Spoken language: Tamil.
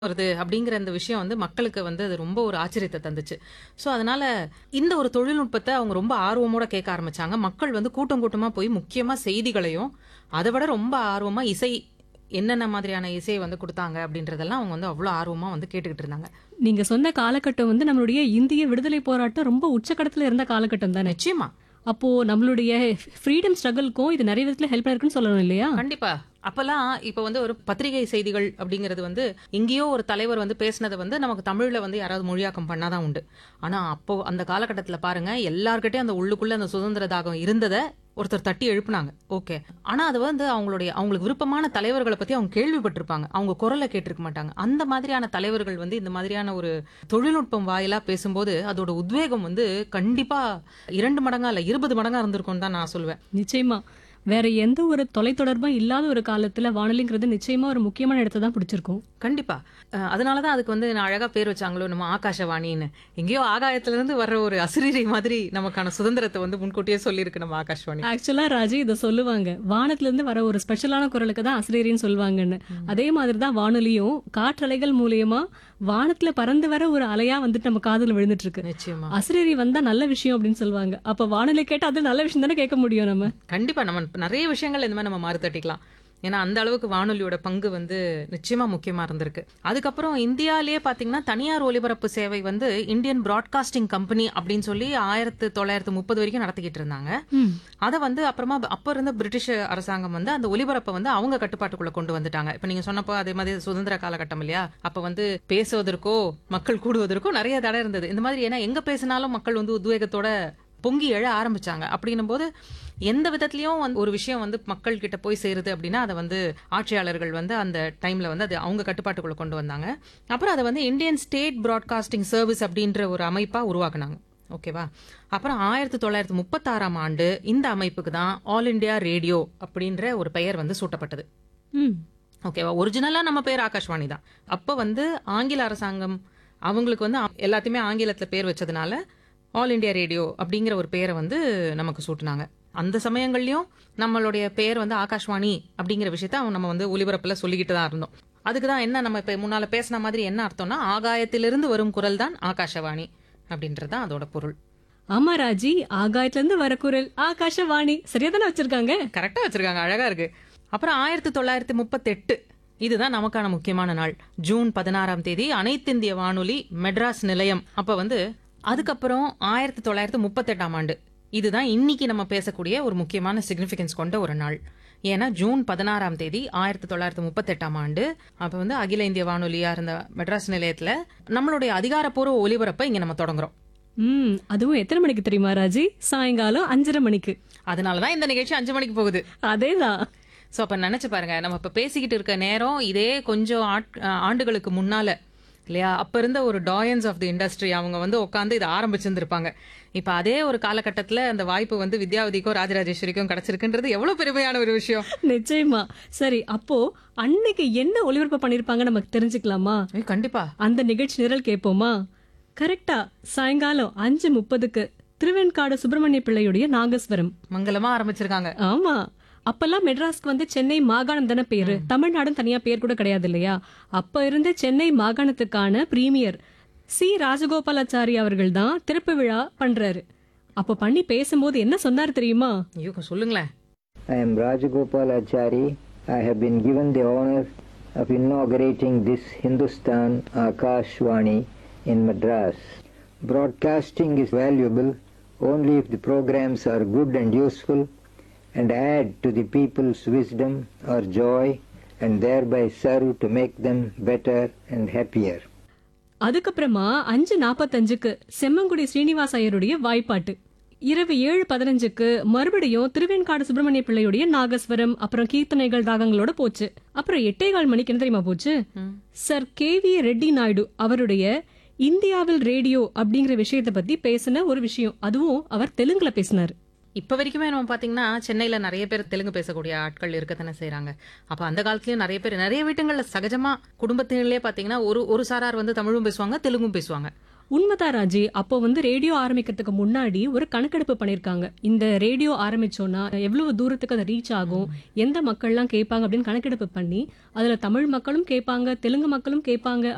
வருது அப்படிங்கிற இந்த விஷயம் வந்து மக்களுக்கு வந்து அது ரொம்ப ஒரு ஆச்சரியத்தை தந்துச்சு ஸோ அதனால இந்த ஒரு தொழில்நுட்பத்தை அவங்க ரொம்ப ஆர்வமோட கேட்க ஆரம்பிச்சாங்க மக்கள் வந்து கூட்டம் கூட்டமா போய் முக்கியமா செய்திகளையும் அதை விட ரொம்ப ஆர்வமா இசை என்னென்ன மாதிரியான இசையை வந்து கொடுத்தாங்க அப்படின்றதெல்லாம் அவங்க வந்து அவ்வளோ ஆர்வமா வந்து கேட்டுக்கிட்டு இருந்தாங்க நீங்க சொன்ன காலகட்டம் வந்து நம்மளுடைய இந்திய விடுதலை போராட்டம் ரொம்ப உச்சக்கட்டத்துல இருந்த காலகட்டம் தானே நிச்சயமா அப்போ நம்மளுடைய ஃப்ரீடம் ஸ்ட்ரகிள்க்கும் இது நிறைய விதத்துல ஹெல்ப் பண்ணிருக்குன்னு சொல்லணும் இல்லையா கண்டிப்பா அப்பெல்லாம் இப்ப வந்து ஒரு பத்திரிகை செய்திகள் அப்படிங்கிறது வந்து எங்கேயோ ஒரு தலைவர் வந்து பேசினதை வந்து நமக்கு தமிழ்ல வந்து யாராவது மொழியாக்கம் பண்ணாதான் உண்டு ஆனா அப்போ அந்த காலகட்டத்துல பாருங்க எல்லார்கிட்டயும் அந்த உள்ளுக்குள்ள அந்த சுதந்திர தாகம் இருந்ததை ஒருத்தர் தட்டி எழுப்புனாங்க ஓகே ஆனா அது வந்து அவங்களுடைய அவங்களுக்கு விருப்பமான தலைவர்களை பத்தி அவங்க கேள்விப்பட்டிருப்பாங்க அவங்க குரலை கேட்டிருக்க மாட்டாங்க அந்த மாதிரியான தலைவர்கள் வந்து இந்த மாதிரியான ஒரு தொழில்நுட்பம் வாயிலா பேசும்போது அதோட உத்வேகம் வந்து கண்டிப்பா இரண்டு மடங்கா இல்ல இருபது மடங்கா இருந்திருக்கும்னு தான் நான் சொல்லுவேன் நிச்சயமா வேற எந்த ஒரு தொலைத்தொடர்பும் இல்லாத ஒரு காலத்துல வானொலிங்கிறது நிச்சயமா ஒரு முக்கியமான இடத்தை தான் பிடிச்சிருக்கும் கண்டிப்பா அஹ் அதனாலதான் அதுக்கு வந்து நான் அழகா பேர் வச்சாங்களோ நம்ம ஆகாஷவாணின்னு எங்கேயோ ஆகாயத்துல இருந்து வர்ற ஒரு அசிரீரை மாதிரி நமக்கான சுதந்திரத்தை வந்து முன்கூட்டியே சொல்லியிருக்கு நம்ம ஆகாஷ்வாணி ஆக்சுவலா ராஜி இதை சொல்லுவாங்க வானத்துல இருந்து வர ஒரு ஸ்பெஷலான குரலுக்கு தான் அசிரியரின்னு சொல்லுவாங்கன்னு அதே மாதிரி தான் வானொலியும் காற்றலைகள் மூலியமா வானத்துல பறந்து வர ஒரு அலையா வந்துட்டு நம்ம காதுல விழுந்துட்டு இருக்கு நிச்சயமா அசிரியரி வந்தா நல்ல விஷயம் அப்படின்னு சொல்லுவாங்க அப்ப வானொலி கேட்டா அது நல்ல விஷயம் தானே கேட்க முடியும் நம்ம கண்டிப்பா நம்ம நிறைய விஷயங்கள் இந்த மாதிரி நம்ம மாறு தட்டிக்கலாம் ஏன்னா அந்த அளவுக்கு வானொலியோட பங்கு வந்து நிச்சயமா முக்கியமா இருந்திருக்கு அதுக்கப்புறம் இந்தியாலேயே பாத்தீங்கன்னா தனியார் ஒலிபரப்பு சேவை வந்து இந்தியன் பிராட்காஸ்டிங் கம்பெனி அப்படின்னு சொல்லி ஆயிரத்து தொள்ளாயிரத்து முப்பது வரைக்கும் நடத்திக்கிட்டு இருந்தாங்க அதை வந்து அப்புறமா அப்ப இருந்த பிரிட்டிஷ் அரசாங்கம் வந்து அந்த ஒலிபரப்பை வந்து அவங்க கட்டுப்பாட்டுக்குள்ள கொண்டு வந்துட்டாங்க இப்ப நீங்க சொன்னப்போ அதே மாதிரி சுதந்திர காலகட்டம் இல்லையா அப்ப வந்து பேசுவதற்கோ மக்கள் கூடுவதற்கோ நிறைய தடை இருந்தது இந்த மாதிரி ஏன்னா எங்க பேசினாலும் மக்கள் வந்து உத்வேகத்தோட பொங்கி எழ ஆரம்பிச்சாங்க அப்படின்னும் போது எந்த விதத்திலயும் வந்து ஒரு விஷயம் வந்து மக்கள் கிட்ட போய் சேருது அப்படின்னா அதை வந்து ஆட்சியாளர்கள் வந்து அந்த டைம்ல வந்து அது அவங்க கட்டுப்பாட்டுக்குள்ள கொண்டு வந்தாங்க அப்புறம் அதை வந்து இந்தியன் ஸ்டேட் பிராட்காஸ்டிங் சர்வீஸ் அப்படின்ற ஒரு அமைப்பா உருவாக்குனாங்க ஓகேவா அப்புறம் ஆயிரத்தி தொள்ளாயிரத்தி முப்பத்தாறாம் ஆண்டு இந்த அமைப்புக்கு தான் ஆல் இண்டியா ரேடியோ அப்படின்ற ஒரு பெயர் வந்து சூட்டப்பட்டது ம் ஓகேவா ஒரிஜினலா நம்ம பேர் ஆகாஷ்வாணி தான் அப்ப வந்து ஆங்கில அரசாங்கம் அவங்களுக்கு வந்து ஆ- எல்லாத்தையுமே ஆங்கிலத்துல பேர் வச்சதுனால ஆல் இண்டியா ரேடியோ அப்படிங்கிற ஒரு பேரை வந்து நமக்கு சூட்டினாங்க அந்த சமயங்கள்லயும் நம்மளுடைய பேர் வந்து ஆகாஷ்வாணி அப்படிங்கிற விஷயத்த அவங்க நம்ம வந்து ஒலிபரப்புல சொல்லிக்கிட்டு தான் இருந்தோம் அதுக்கு தான் என்ன நம்ம இப்ப முன்னால பேசின மாதிரி என்ன அர்த்தம்னா ஆகாயத்திலிருந்து வரும் குரல் தான் ஆகாஷவாணி அப்படின்றது தான் அதோட பொருள் ஆமா ராஜி ஆகாயத்துல இருந்து வர குரல் ஆகாஷவாணி சரியா தானே வச்சிருக்காங்க கரெக்டா வச்சிருக்காங்க அழகா இருக்கு அப்புறம் ஆயிரத்தி தொள்ளாயிரத்தி முப்பத்தெட்டு இதுதான் நமக்கான முக்கியமான நாள் ஜூன் பதினாறாம் தேதி அனைத்திந்திய வானொலி மெட்ராஸ் நிலையம் அப்ப வந்து அதுக்கப்புறம் ஆயிரத்தி தொள்ளாயிரத்தி முப்பத்தெட்டாம் ஆண்டு இதுதான் இன்னைக்கு நம்ம பேசக்கூடிய ஒரு முக்கியமான சிக்னிஃபிகன்ஸ் கொண்ட ஒரு நாள் ஏன்னா ஜூன் பதினாறாம் தேதி ஆயிரத்தி தொள்ளாயிரத்தி முப்பத்தெட்டாம் ஆண்டு அப்ப வந்து அகில இந்திய வானொலியா இருந்த மெட்ராஸ் நிலையத்துல நம்மளுடைய அதிகாரப்பூர்வ ஒலிபரப்பை இங்க நம்ம தொடங்குறோம் ம் அதுவும் எத்தனை மணிக்கு தெரியுமா ராஜி சாயங்காலம் அஞ்சரை மணிக்கு அதனாலதான் இந்த நிகழ்ச்சி அஞ்சு மணிக்கு போகுது அதேதான் ஸோ அப்போ நினச்சி பாருங்க நம்ம இப்போ பேசிக்கிட்டு இருக்க நேரம் இதே கொஞ்சம் ஆட்- ஆண்டுகளுக்கு முன்னால இல்லையா அப்போ இருந்த ஒரு டாயன்ஸ் ஆஃப் தி இண்டஸ்ட்ரி அவங்க வந்து உட்காந்து இதை ஆரம்பிச்சிருந்திருப்பாங்க இப்போ அதே ஒரு காலகட்டத்தில் அந்த வாய்ப்பு வந்து வித்யாவதிக்கும் ராஜராஜேஸ்வரிக்கும் கிடைச்சிருக்குன்றது எவ்வளோ பெருமையான ஒரு விஷயம் நிச்சயமா சரி அப்போ அன்னைக்கு என்ன ஒளிபரப்பு பண்ணிருப்பாங்க நமக்கு தெரிஞ்சுக்கலாமா ஏய், கண்டிப்பா அந்த நிகழ்ச்சி நிரல் கேட்போமா கரெக்டா சாயங்காலம் அஞ்சு முப்பதுக்கு திருவெண்காடு சுப்பிரமணிய பிள்ளையுடைய நாகஸ்வரம் மங்களமா ஆரம்பிச்சிருக்காங்க ஆமா அப்பெல்லாம் மெட்ராஸ்க்கு வந்து சென்னை மாகாணம் தானே பேரு தமிழ்நாடும் தனியா பேர் கூட கிடையாது இல்லையா அப்ப இருந்த சென்னை மாகாணத்துக்கான பிரீமியர் சி ராஜகோபாலாச்சாரி அவர்கள் தான் திறப்பு விழா பண்றாரு அப்ப பண்ணி பேசும்போது என்ன சொன்னார் தெரியுமா ஐயோ சொல்லுங்களேன் I am Rajagopal Achari. I have been given the honor of inaugurating this Hindustan Akashwani in Madras. Broadcasting is valuable only if the programs are good and useful and add to the people's wisdom or joy and thereby serve to make them better and happier. அதுக்கப்புறமா அஞ்சு நாப்பத்தஞ்சுக்கு செம்மங்குடி ஸ்ரீனிவாச ஐயருடைய வாய்ப்பாட்டு இரவு ஏழு பதினஞ்சுக்கு மறுபடியும் திருவெண்காடு சுப்பிரமணிய பிள்ளையுடைய நாகஸ்வரம் அப்புறம் கீர்த்தனைகள் ராகங்களோட போச்சு அப்புறம் எட்டே கால் மணிக்கு என்ன தெரியுமா போச்சு sir K V Reddy Naidu அவருடைய இந்தியாவில் ரேடியோ அப்படிங்கிற விஷயத்தை பத்தி பேசின ஒரு விஷயம் அதுவும் அவர் தெலுங்குல பேசினார் இப்ப வரைக்குமே நம்ம பாத்தீங்கன்னா சென்னையில நிறைய பேர் தெலுங்கு பேசக்கூடிய ஆட்கள் இருக்கத்தானே செய்றாங்க அப்ப அந்த காலத்துலயும் நிறைய பேர் நிறைய வீட்டுங்கள்ல சகஜமா குடும்பத்திலே பாத்தீங்கன்னா ஒரு ஒரு சாரார் வந்து தமிழும் பேசுவாங்க தெலுங்கும் பேசுவாங்க உண்மைதான் ராஜி அப்போ வந்து ரேடியோ ஆரம்பிக்கிறதுக்கு முன்னாடி ஒரு கணக்கெடுப்பு பண்ணிருக்காங்க இந்த ரேடியோ ஆரம்பிச்சோம்னா எவ்வளவு தூரத்துக்கு அது ரீச் ஆகும் எந்த மக்கள்லாம் கேட்பாங்க அப்படின்னு கணக்கெடுப்பு பண்ணி அதுல தமிழ் மக்களும் கேட்பாங்க தெலுங்கு மக்களும் கேட்பாங்க